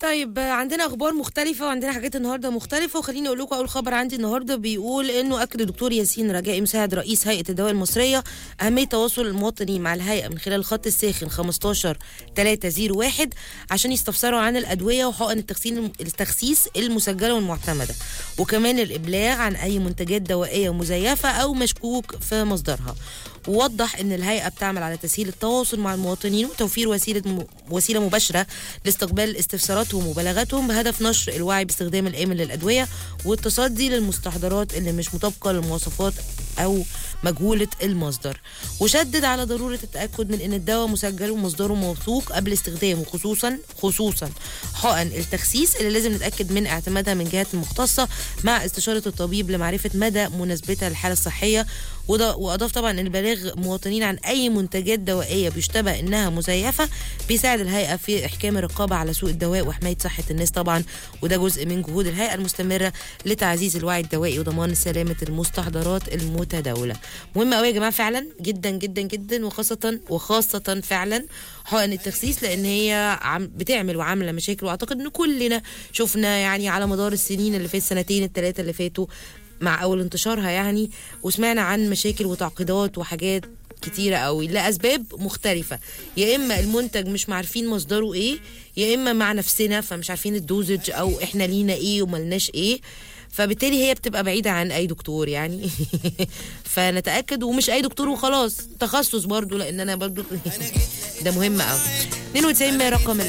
طيب آه، عندنا اخبار مختلفه وعندنا حاجات النهارده مختلفه وخليني اقول لكم اول خبر عندي النهارده بيقول انه اكد الدكتور ياسين رجائي مساعد رئيس هيئه الدواء المصريه اهميه تواصل المواطنين مع الهيئه من خلال الخط الساخن 15 301 عشان يستفسروا عن الادويه وحقن التخسين التخسيس المسجله والمعتمده وكمان الابلاغ عن اي منتجات دوائيه مزيفه او مشكوك في مصدرها ووضح ان الهيئه بتعمل على تسهيل التواصل مع المواطنين وتوفير وسيله م... وسيله مباشره لاستقبال استفساراتهم ومبالغاتهم بهدف نشر الوعي باستخدام الامن للادويه والتصدي للمستحضرات اللي مش مطابقه للمواصفات او مجهوله المصدر وشدد على ضروره التاكد من ان الدواء مسجل ومصدره موثوق قبل استخدامه خصوصا خصوصا حقن التخسيس اللي لازم نتاكد من اعتمادها من جهات المختصه مع استشاره الطبيب لمعرفه مدى مناسبتها للحاله الصحيه وده واضاف طبعا ان البلاغ مواطنين عن اي منتجات دوائيه بيشتبه انها مزيفه بيساعد الهيئه في احكام الرقابه على سوق الدواء وحمايه صحه الناس طبعا وده جزء من جهود الهيئه المستمره لتعزيز الوعي الدوائي وضمان سلامه المستحضرات المتداوله مهم قوي يا جماعه فعلا جدا جدا جدا وخاصه وخاصه فعلا حقن التخسيس لان هي عم بتعمل وعامله مشاكل واعتقد ان كلنا شفنا يعني على مدار السنين اللي فاتت السنتين الثلاثه اللي فاتوا مع اول انتشارها يعني وسمعنا عن مشاكل وتعقيدات وحاجات كتيرة قوي لأسباب مختلفة يا إما المنتج مش عارفين مصدره إيه يا إما مع نفسنا فمش عارفين الدوزج أو إحنا لينا إيه وملناش إيه فبالتالي هي بتبقى بعيدة عن أي دكتور يعني فنتأكد ومش أي دكتور وخلاص تخصص برضو لأن أنا برضو ده مهم قوي 92 رقم